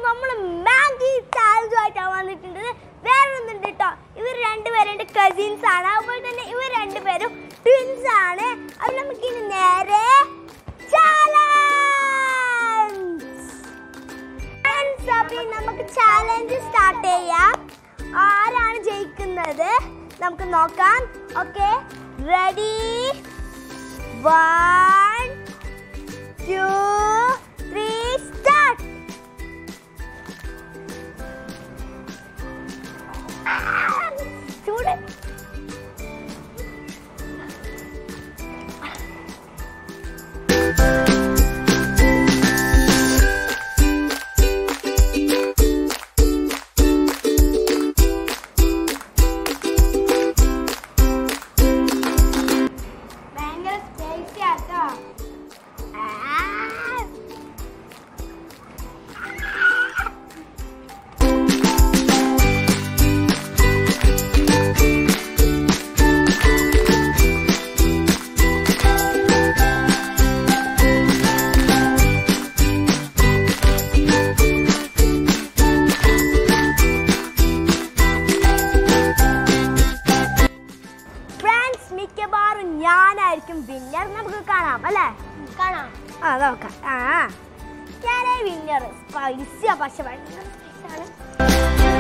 നമ്മൾ മാഗി ചാലഞ്ചുമായിട്ടാണ് വന്നിട്ടുണ്ട് വേറെ ഒന്നുണ്ട് കേട്ടോ ഇവർ രണ്ടുപേരും എൻ്റെ കസിൻസ് ആണ് അതുപോലെ തന്നെ ഇവർ രണ്ടുപേരും ട്വിൻസ് ആണ് അത് നമുക്ക് ഇനി നേരെ ചാലഞ്ച് അപ്പൊ നമുക്ക് ചാലഞ്ച് സ്റ്റാർട്ട് ചെയ്യാം ആരാണ് ജയിക്കുന്നത് നമുക്ക് നോക്കാം okay ready one two three start ചൂട് ഭയങ്കര സ്പൈസി ആട്ടോ ഫ്രണ്ട്സ് മിക്കവാറും ഞാനായിരിക്കും വിന്നർ നമുക്ക് കാണാം അല്ലേ കാണാം ആ നോക്കാം ആ ഞാനേ വിന്നർ സ്പൈസിയാ പക്ഷെ ഭയങ്കര സ്പൈസാണ്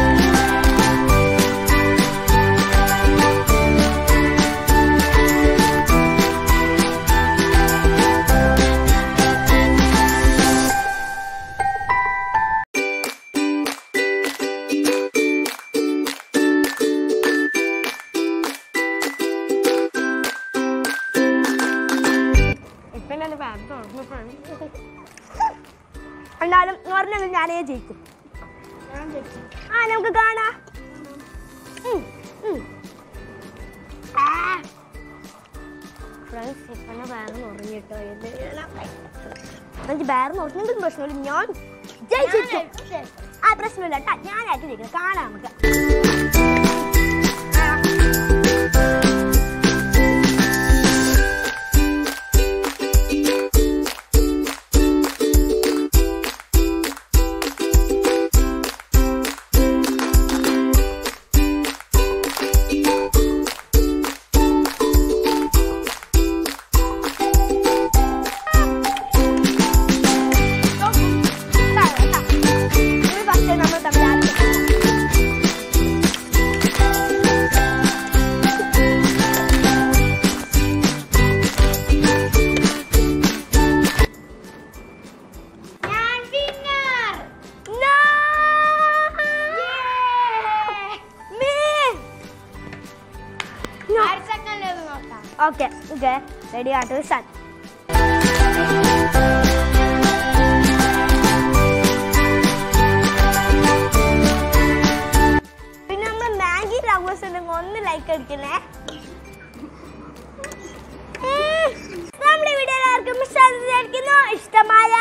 എന്നാലും പറഞ്ഞെങ്കിൽ ഞാനേ ജയിക്കും ആ നമുക്ക് കാണാം ഉം, ഉം. ആ. ഫ്രണ്ട്സ് ഇപ്പന്നെ ബാഗ് ഉറങ്ങിട്ടോ എനിക്ക് ബാഗ് ഉറങ്ങുന്നതും പ്രശ്നമില്ല ഞാൻ ജയിച്ചിരിക്കും ആ പ്രശ്നമില്ല കേട്ടാ ഞാനായിട്ട് ജയിക്കുന്നത് കാണാം നമുക്ക് നമ്മൾ തമ്മിൽ ആലോചിക്കാം ഞാൻ വിന്നർ നോ മീ ആറ് സെക്കൻഡ് നോക്കാം okay okay ready auto start പിന്നെ നമ്മൾ മാഗി ലവേഴ്സ് ഉണ്ടെങ്കിൽ ഒന്ന് ലൈക്ക് അടിക്കണേ നമ്മുടെ വീഡിയോ എല്ലാവർക്കും ഇഷ്ടമായിരിക്കുന്നു ഇഷ്ടമായ